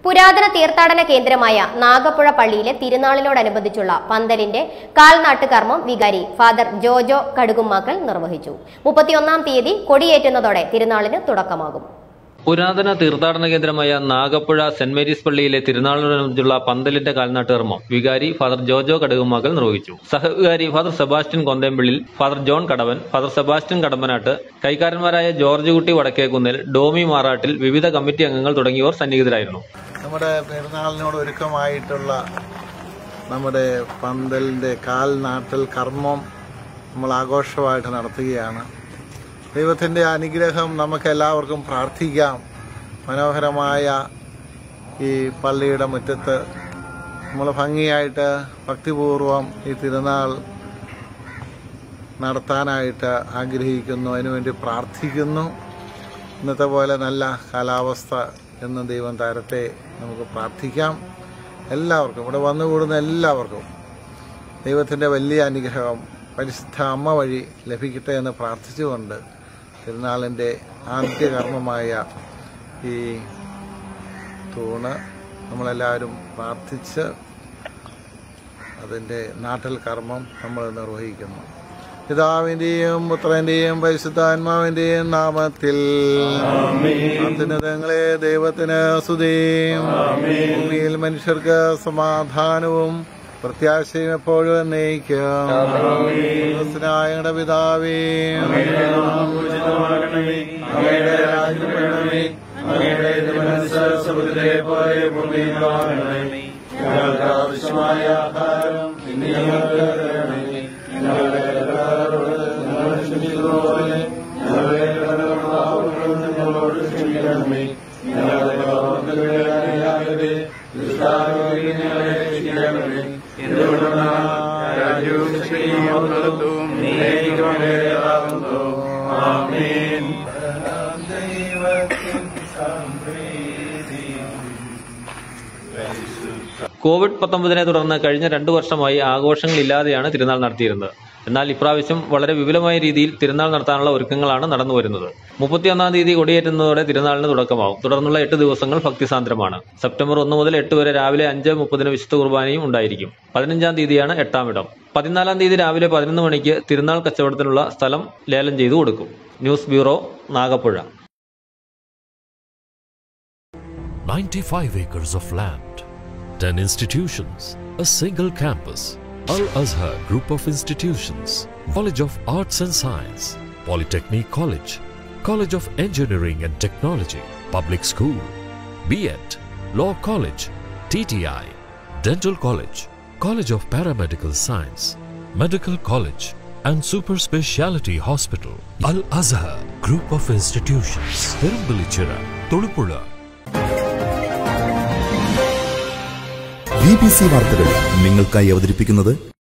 പുരാതന തീർത്ഥാടന കേന്ദ്രമായ നാഗപ്പുഴ പള്ളിയിലെ തിരുനാളിനോടനുബന്ധിച്ചുള്ള പന്തലിന്റെ കാൽനാട്ട് കർമ്മം വികാരി ഫാദർ ജോജോ കടുകുമാക്കൽ നിർവഹിച്ചു മുപ്പത്തിയൊന്നാം തീയതി കൊടിയേറ്റുന്നതോടെ തിരുനാളിന് തുടക്കമാകും പുരാതന തീർത്ഥാടന കേന്ദ്രമായ നാഗപ്പുഴ സെന്റ് മേരീസ് പള്ളിയിലെ തിരുനാളിനോടനുബന്ധിച്ചുള്ള പന്തലിന്റെ കാൽനാട്ട് കർമ്മം വികാരി ഫാദർ ജോജോ കടുകുമകൾ നിർവഹിച്ചു സഹവികാരി father Sebastian Konthempillil father John Kadavan father Sebastian Kadambanattu കൈക്കാരന്മാരായ ജോർജ് കുട്ടി വടക്കേക്കുന്നിൽ ഡോമി മാറാട്ടിൽ വിവിധ കമ്മിറ്റി അംഗങ്ങൾ തുടങ്ങിയവർ സന്നിഹിതരായിരുന്നു നമ്മുടെ പെരുന്നാളിനോട് ഒരുക്കമായിട്ടുള്ള നമ്മുടെ പന്തലിൻ്റെ കാൽനാട്ടൽ കർമ്മം നമ്മൾ ആഘോഷമായിട്ട് നടത്തുകയാണ് ദൈവത്തിൻ്റെ അനുഗ്രഹം നമുക്ക് എല്ലാവർക്കും പ്രാർത്ഥിക്കാം മനോഹരമായ ഈ പള്ളിയുടെ മുറ്റത്ത് നമ്മൾ ഭംഗിയായിട്ട് ഭക്തിപൂർവം ഈ തിരുനാൾ നടത്താനായിട്ട് ആഗ്രഹിക്കുന്നു അതിനുവേണ്ടി പ്രാർത്ഥിക്കുന്നു ഇന്നത്തെ പോലെ നല്ല കാലാവസ്ഥ എന്ന് ദൈവം തരട്ടെ നമുക്ക് പ്രാർത്ഥിക്കാം എല്ലാവർക്കും ഇവിടെ വന്നുകൂടുന്ന എല്ലാവർക്കും ദൈവത്തിൻ്റെ വലിയ അനുഗ്രഹം പരിശുദ്ധ അമ്മ വഴി ലഭിക്കട്ടെ എന്ന് പ്രാർത്ഥിച്ചുകൊണ്ട് തിരുനാളിൻ്റെ ആദ്യ കർമ്മമായ ഈ തൂണ് നമ്മളെല്ലാവരും പ്രാർത്ഥിച്ച് അതിൻ്റെ നാട്ടൽ കർമ്മം നമ്മൾ നിർവഹിക്കുന്നു പിതാവിന്റെയും പുത്രന്റെയും പരിശുദ്ധാത്മാവിന്റെയും നാമത്തിൽ അത്യുന്നതങ്ങളെ ദൈവത്തിന് സ്തുതിയും ഭൂമിയിൽ മനുഷ്യർക്ക് സമാധാനവും പ്രത്യാശയും എപ്പോഴും എന്നയിക്കും ഞങ്ങളുടെ പിതാവേ അങ്ങയുടെ രാജ്യം വേണമേ അങ്ങയുടെ തിരുമനസ്സ് സമുദ്രത്തെ പോലെ ഭൂമിയിലാകണമേ ഞങ്ങൾക്ക് ആവശ്യമായ ആഹാരം ഇന്ന് ഞങ്ങൾക്ക് തരണമേ ഞങ്ങളുടെ കടക്കാരോട് ഞങ്ങൾ ക്ഷമിച്ചതുപോലെ ഞങ്ങളുടെ കടകളും ഞങ്ങളോട് ക്ഷമിക്കണമേ ഞങ്ങളുടെ പാപങ്ങളുടെ ദുഷ്ടാരോഗ്യം ഞങ്ങളെ രക്ഷിക്കണമേ എന്തുകൊണ്ടെന്നാൽ രാജ്യവും ശക്തിയും മഹത്വവും നീക്കുവാനാകുന്നു ആമേൻ ദൈവത്തിൻ സംപ്രീതി കോവിഡ് പത്തൊമ്പതിനെ തുടർന്ന് കഴിഞ്ഞ രണ്ടു വർഷമായി ആഘോഷങ്ങളില്ലാതെയാണ് തിരുനാൾ നടത്തിയിരുന്നത് എന്നാൽ ഇപ്രാവശ്യം വളരെ വിപുലമായ രീതിയിൽ തിരുനാൾ നടത്താനുള്ള ഒരുക്കങ്ങളാണ് നടന്നു വരുന്നത് മുപ്പത്തിയൊന്നാം തീയതി കൊടിയേറ്റുന്നതോടെ തിരുനാളിന് തുടക്കമാവും തുടർന്നുള്ള എട്ട് ദിവസങ്ങൾ ഭക്തിസാന്ദ്രമാണ് സെപ്റ്റംബർ ഒന്ന് മുതൽ എട്ട് വരെ രാവിലെ അഞ്ച് മുപ്പതിന് വിശുദ്ധ കുർബാനയും ഉണ്ടായിരിക്കും പതിനഞ്ചാം തീയതിയാണ് എട്ടാം ഇടം പതിനാലാം തീയതി രാവിലെ പതിനൊന്ന് മണിക്ക് തിരുനാൾ കച്ചവടത്തിനുള്ള സ്ഥലം ലേലം ചെയ്തു കൊടുക്കും news bureau Nagappuzha 95 acres of land, 10 institutions, a single campus, Al Azhar Group of Institutions, College of Arts and Science, Polytechnic College, College of Engineering and Technology, Public School, BEd, Law College, TTI, Dental College, College of Paramedical Science, Medical College, and Super Speciality Hospital, Al Azhar Group of Institutions, Perumbilichira, Tolupula. B B C വാർത്തകൾ നിങ്ങൾക്കായി അവതരിപ്പിക്കുന്നത്